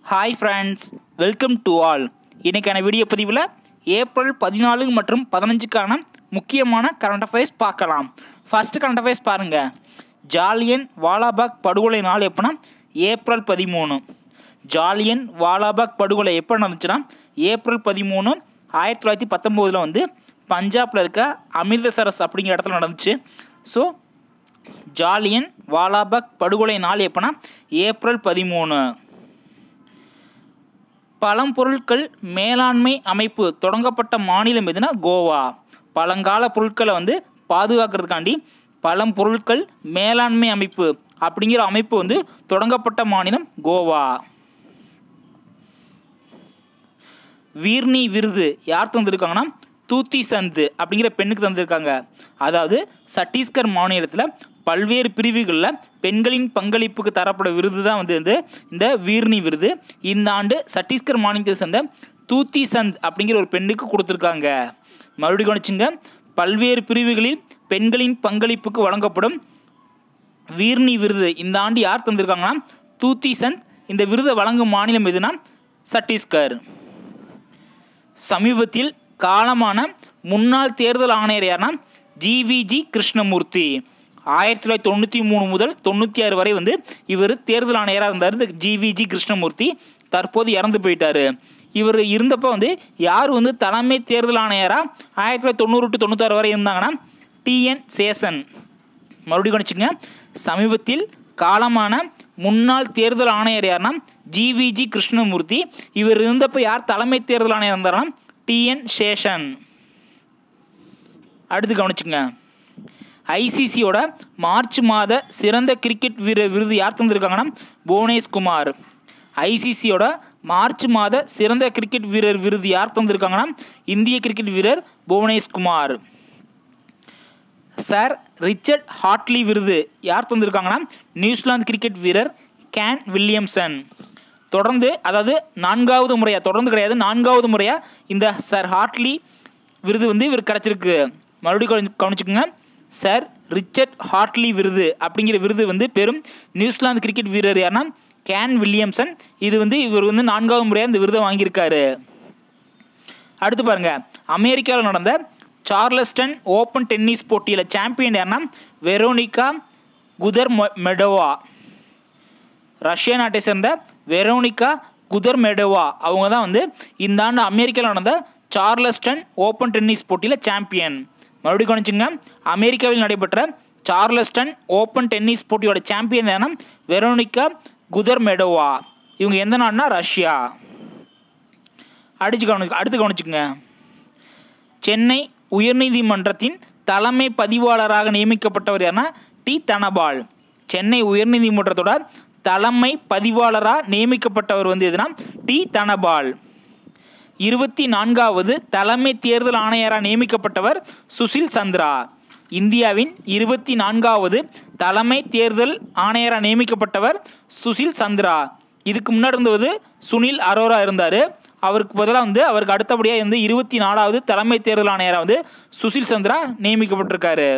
hi friends welcome to all இன்றைக்கான video பதிவில் April பதினாலு மற்றும் பதினஞ்சுக்கான முக்கியமான கரண்ட் அஃபேர்ஸ் பார்க்கலாம் ஃபர்ஸ்ட் கரண்ட் அஃபேர்ஸ் பாருங்கள் ஜாலியன் வாலாபாக் படுகொலை நாள் எப்போனா ஏப்ரல் பதிமூணு ஜாலியன் வாலாபாக் படுகொலை எப்போ நடந்துச்சுன்னா ஏப்ரல் பதிமூணு ஆயிரத்தி தொள்ளாயிரத்தி பத்தொம்போதில் வந்து பஞ்சாபில் இருக்க அமிர்தசரஸ் அப்படிங்கிற இடத்துல நடந்துச்சு ஸோ ஜாலியன் வாலாபாக் படுகொலை நாள் எப்போனா ஏப்ரல் பதிமூணு பழம்பொருட்கள் மேலாண்மை அமைப்பு தொடங்கப்பட்ட மாநிலம் எதுனா கோவா பழங்கால பொருட்களை வந்து பாதுகாக்கிறதுக்காண்டி பழம்பொருட்கள் மேலாண்மை அமைப்பு அப்படிங்கிற அமைப்பு வந்து தொடங்கப்பட்ட மாநிலம் கோவா வீர்னி விருது யார் தந்திருக்காங்கன்னா தூத்தி சந்து அப்படிங்கிற பெண்ணுக்கு தந்திருக்காங்க அதாவது சத்தீஸ்கர் மாநிலத்தில் பல்வேறு பிரிவுகளில் பெண்களின் பங்களிப்புக்கு தரப்பட விருது தான் வந்து வந்து இந்த வீர்னி விருது இந்த ஆண்டு சத்தீஸ்கர் மாநிலத்தை சேர்ந்த தூத்தி சந்த் அப்படிங்கிற ஒரு பெண்ணுக்கு கொடுத்துருக்காங்க மறுபடியும் கவனிச்சுங்க பல்வேறு பிரிவுகளில் பெண்களின் பங்களிப்புக்கு வழங்கப்படும் வீர்னி விருது இந்த ஆண்டு யார் தந்திருக்காங்கன்னா தூத்தி சந்த் இந்த விருதை வழங்கும் மாநிலம் எதுனா சத்தீஸ்கர் சமீபத்தில் காலமான முன்னாள் தேர்தல் ஆணையர் யாருன்னா ஜிவிஜி கிருஷ்ணமூர்த்தி ஆயிரத்தி தொள்ளாயிரத்தி தொண்ணூற்றி மூணு முதல் தொண்ணூற்றி ஆறு வரை வந்து இவர் தேர்தல் ஆணையராக இருந்தார் இந்த ஜிவிஜி கிருஷ்ணமூர்த்தி தற்போது இறந்து போயிட்டார் இவர் இருந்தப்போ வந்து யார் வந்து தலைமை தேர்தல் ஆணையராக ஆயிரத்தி தொள்ளாயிரத்தி தொண்ணூறு டு தொண்ணூத்தாறு வரை இருந்தாங்கன்னா டிஎன் சேசன் மறுபடியும் கணிச்சுங்க சமீபத்தில் காலமான முன்னாள் தேர்தல் ஆணையர் யாருன்னா ஜிவிஜி கிருஷ்ணமூர்த்தி இவர் இருந்தப்போ யார் தலைமை தேர்தல் ஆணையர் இருந்தாருன்னா டிஎன் சேஷன் அடுத்து கவனிச்சுங்க ஐசிசியோட மார்ச் மாத சிறந்த கிரிக்கெட் வீரர் விருது யார் தந்திருக்காங்கன்னா புவனேஷ் குமார் ஐசிசியோட மார்ச் மாத சிறந்த கிரிக்கெட் வீரர் விருது யார் தந்திருக்காங்கன்னா இந்திய கிரிக்கெட் வீரர் Bhuvanesh Kumar sir Richard Hadlee விருது யார் தந்திருக்காங்கன்னா நியூசிலாந்து கிரிக்கெட் வீரர் கேன் வில்லியம்சன் தொடர்ந்து அதாவது நான்காவது முறையாக தொடர்ந்து கிடையாது நான்காவது முறையாக இந்த சார் ஹாட்லி விருது வந்து இவர் கிடச்சிருக்கு மறுபடியும் கவனி- கவனிச்சுக்கோங்க சார் ரிச்சர்ட் ஹாட்லி விருது அப்படிங்கிற விருது வந்து பெரும் நியூசிலாந்து கிரிக்கெட் வீரர் யாருன்னா கேன் வில்லியம்சன் இது வந்து இவர் வந்து நான்காவது முறையாக இந்த விருதை வாங்கியிருக்காரு அடுத்து பாருங்க அமெரிக்காவில் நடந்த சார்லஸ்டன் ஓப்பன் டென்னிஸ் போட்டியில் சாம்பியன் யாருன்னா வெரோனிகா குதர் மெடோவா ரஷ்யா நாட்டை சேர்ந்த வெரோனிகா குதர் மெடோவா அவங்க தான் வந்து இந்த ஆண்டு அமெரிக்காவில் நடந்த சார்லஸ்டன் ஓப்பன் டென்னிஸ் போட்டியில் சாம்பியன் மறுபடியும் கவனிச்சுங்க அமெரிக்காவில் நடைபெற்ற சார்லஸ்டன் ஓப்பன் டென்னிஸ் போட்டியோட சாம்பியன் யாருன்னா வெரோனிகா குதர் மெடோவா இவங்க எந்த நாடுனா ரஷ்யா அடிச்சு கவனி அடுத்து கவனிச்சுங்க சென்னை உயர்நீதிமன்றத்தின் தலைமை பதிவாளராக நியமிக்கப்பட்டவர் யாருன்னா டி தனபால் சென்னை உயர்நீதிமன்றத்தோட தலைமை பதிவாளராக நியமிக்கப்பட்டவர் வந்து எதுனா டி தனபால் இருபத்தி நான்காவது தலைமை தேர்தல் ஆணையராக நியமிக்கப்பட்டவர் சுசில் சந்திரா இந்தியாவின் இருபத்தி நான்காவது தலைமை தேர்தல் ஆணையராக நியமிக்கப்பட்டவர் சுசில் சந்திரா இதுக்கு முன்னாடி இருந்தது சுனில் அரோரா இருந்தார் அவருக்கு பதிலாக வந்து அவருக்கு அடுத்தபடியாக வந்து இருபத்தி நாலாவது தலைமை தேர்தல் ஆணையராக வந்து சுசில் சந்திரா நியமிக்கப்பட்டிருக்காரு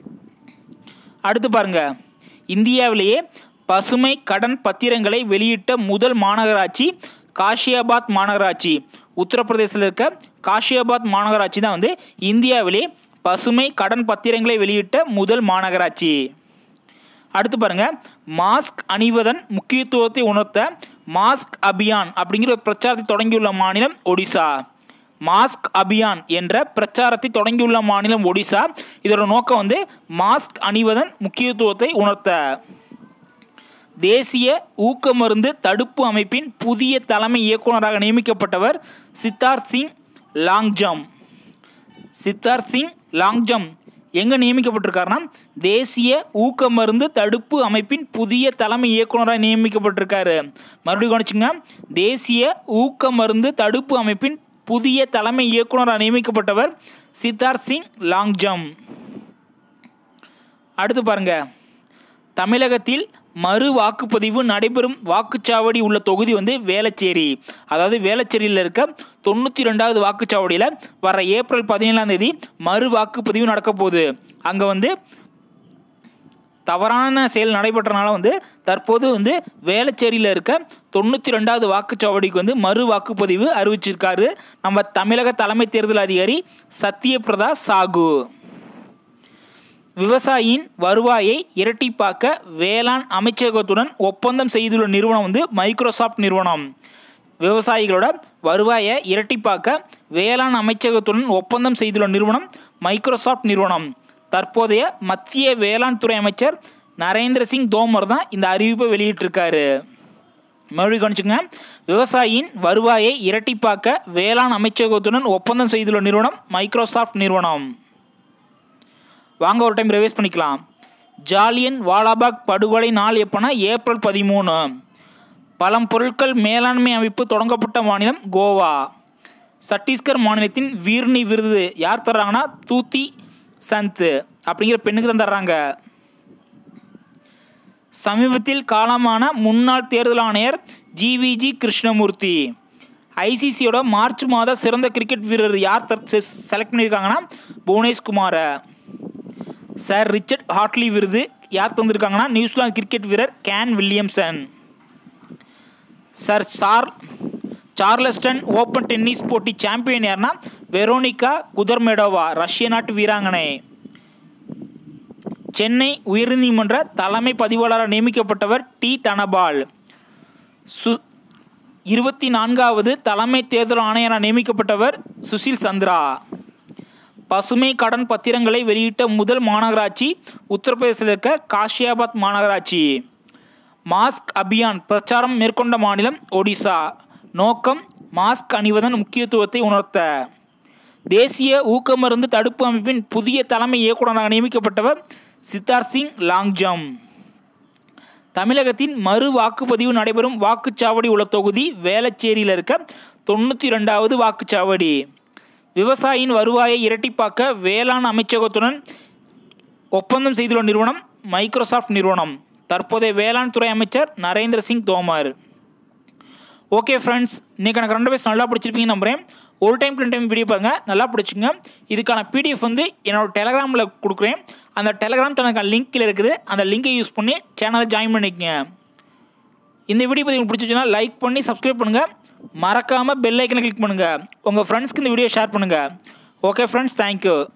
அடுத்து பாருங்க இந்தியாவிலேயே பசுமை கடன் பத்திரங்களை வெளியிட்ட முதல் மாநகராட்சி காஷியாபாத் மாநகராட்சி உத்தரப்பிரதேசத்தில் இருக்க காஷியாபாத் மாநகராட்சி தான் வந்து இந்தியாவிலே பசுமை கடன் பத்திரங்களை வெளியிட்ட முதல் மாநகராட்சி அடுத்து பாருங்க மாஸ்க் அணிவதன் முக்கியத்துவத்தை உணர்த்த மாஸ்க் அபியான் அப்படிங்கிற ஒரு பிரச்சாரத்தை தொடங்கியுள்ள மாநிலம் ஒடிசா மாஸ்க் அபியான் என்ற பிரச்சாரத்தை தொடங்கியுள்ள மாநிலம் ஒடிசா இதோட நோக்கம் வந்து மாஸ்க் அணிவதன் முக்கியத்துவத்தை உணர்த்த தேசிய ஊக்க மருந்து தடுப்பு அமைப்பின் புதிய தலைமை இயக்குநராக நியமிக்கப்பட்டவர் சித்தார்த் சிங் லாங்ஜம் சித்தார்த் சிங் லாங்ஜம் எங்கே நியமிக்கப்பட்டிருக்காருன்னா தேசிய ஊக்க மருந்து தடுப்பு அமைப்பின் புதிய தலைமை இயக்குநராக நியமிக்கப்பட்டிருக்காரு மறுபடியும் கவனிச்சுங்க தேசிய ஊக்க மருந்து தடுப்பு அமைப்பின் புதிய தலைமை இயக்குநராக நியமிக்கப்பட்டவர் சித்தார்த் சிங் லாங்ஜம் அடுத்து பாருங்க தமிழகத்தில் மறு வாக்குப்பதிவு நடைபெறும் வாக்குச்சாவடி உள்ள தொகுதி வந்து வேளச்சேரி அதாவது வேளச்சேரியில் இருக்க தொண்ணூற்றி ரெண்டாவது வாக்குச்சாவடியில் வர ஏப்ரல் பதினேழாம் தேதி மறு வாக்குப்பதிவு நடக்க போகுது அங்கே வந்து தவறான செயல் நடைபெற்றனால வந்து தற்போது வந்து வேளச்சேரியில் இருக்க தொண்ணூற்றி ரெண்டாவது வாக்குச்சாவடிக்கு வந்து மறு வாக்குப்பதிவு அறிவிச்சிருக்காரு நம்ம தமிழக தலைமை தேர்தல் அதிகாரி சத்யபிரதா சாகு விவசாயியின் வருவாயை இரட்டிப்பாக்க வேளாண் அமைச்சகத்துடன் ஒப்பந்தம் செய்துள்ள நிறுவனம் வந்து மைக்ரோசாஃப்ட் நிறுவனம் விவசாயிகளோட வருவாயை இரட்டிப்பாக்க வேளாண் அமைச்சகத்துடன் ஒப்பந்தம் செய்துள்ள நிறுவனம் மைக்ரோசாஃப்ட் நிறுவனம் தற்போதைய மத்திய வேளாண் துறை அமைச்சர் நரேந்திர சிங் தோமர் தான் இந்த அறிவிப்பை வெளியிட்டிருக்காரு மறுபடியும் கவனிச்சுங்க விவசாயியின் வருவாயை இரட்டிப்பாக்க வேளாண் அமைச்சகத்துடன் ஒப்பந்தம் செய்துள்ள நிறுவனம் மைக்ரோசாஃப்ட் நிறுவனம் வாங்க ஒரு டைம் ரிவைஸ் பண்ணிக்கலாம் ஜாலியன் வாலாபாக் படுகொலை நாள் எப்போனா ஏப்ரல் பதிமூணு பழம் பொருட்கள் மேலாண்மை அமைப்பு தொடங்கப்பட்ட மாநிலம் கோவா சத்தீஸ்கர் மாநிலத்தின் வீர்னி விருது யார் தர்றாங்கன்னா தூத்தி சந்த் அப்படிங்கிற பெண்ணுக்கு தான் தர்றாங்க சமீபத்தில் காலமான முன்னாள் தேர்தல் ஆணையர் ஜிவிஜி கிருஷ்ணமூர்த்தி ஐசிசியோட மார்ச் மாத சிறந்த கிரிக்கெட் வீரர் யார் செலக்ட் பண்ணியிருக்காங்கன்னா புவனேஷ்குமாரை சார் ரிச்சர்ட் ஹாட்லி விருது யார் தந்திருக்காங்கன்னா நியூசிலாந்து கிரிக்கெட் வீரர் Kane Williamson sir sir Charleston open tennis போட்டி சாம்பியன் யார்னா வெரோனிகா குதர்மெடோவா ரஷ்ய நாட்டு வீராங்கனை சென்னை உயர்நீதிமன்ற தலைமை பதிவாளராக நியமிக்கப்பட்டவர் டி தனபால் சு இருபத்தி நான்காவது தலைமை தேர்தல் ஆணையராக நியமிக்கப்பட்டவர் சுசில் சந்திரா பசுமை கடன் பத்திரங்களை வெளியிட்ட முதல் மாநகராட்சி உத்தரப்பிரதேசத்தில் இருக்க காஷியாபாத் மாநகராட்சி மாஸ்க் அபியான் பிரச்சாரம் மேற்கொண்ட மாநிலம் ஒடிசா நோக்கம் மாஸ்க் அணிவதன் முக்கியத்துவத்தை உணர்த்த தேசிய ஊக்கமருந்து தடுப்பு அமைப்பின் புதிய தலைமை இயக்குநராக நியமிக்கப்பட்டவர் சித்தார்த் சிங் லாங்ஜம் தமிழகத்தின் மறு வாக்குப்பதிவு நடைபெறும் வாக்குச்சாவடி உள்ள தொகுதி வேளச்சேரியில் இருக்க தொண்ணூற்றி ரெண்டாவது வாக்குச்சாவடி விவசாயியின் வருவாயை இரட்டிப்பாக்க வேளாண் அமைச்சகத்துடன் ஒப்பந்தம் செய்துள்ள நிறுவனம் மைக்ரோசாஃப்ட் நிறுவனம் தற்போதைய வேளாண் துறை அமைச்சர் நரேந்திர சிங் தோமர் ஓகே ஃப்ரெண்ட்ஸ் இன்றைக்கி எனக்கு ரெண்டு பேர் நல்லா பிடிச்சிருப்பீங்கன்னு நம்புகிறேன் ஒரு டைம் ரெண்டு டைம் வீடியோ பாருங்க நல்லா பிடிச்சிங்க இதுக்கான பிடிஎஃப் வந்து என்னோட டெலகிராமில் கொடுக்குறேன் அந்த டெலகிராம் சேனலுக்கான லிங்க்கில் இருக்குது அந்த லிங்கை யூஸ் பண்ணி சேனலை ஜாயின் பண்ணிக்கங்க இந்த வீடியோ பற்றி உங்களுக்கு பிடிச்சிச்சுன்னா லைக் பண்ணி சப்ஸ்கிரைப் பண்ணுங்கள் மறக்காமல் பெல் ஐக்கனை கிளிக் பண்ணுங்கள் உங்கள் ஃப்ரெண்ட்ஸ்க்கு இந்த வீடியோ ஷேர் பண்ணுங்கள் ஓகே ஃப்ரெண்ட்ஸ் தேங்க்யூ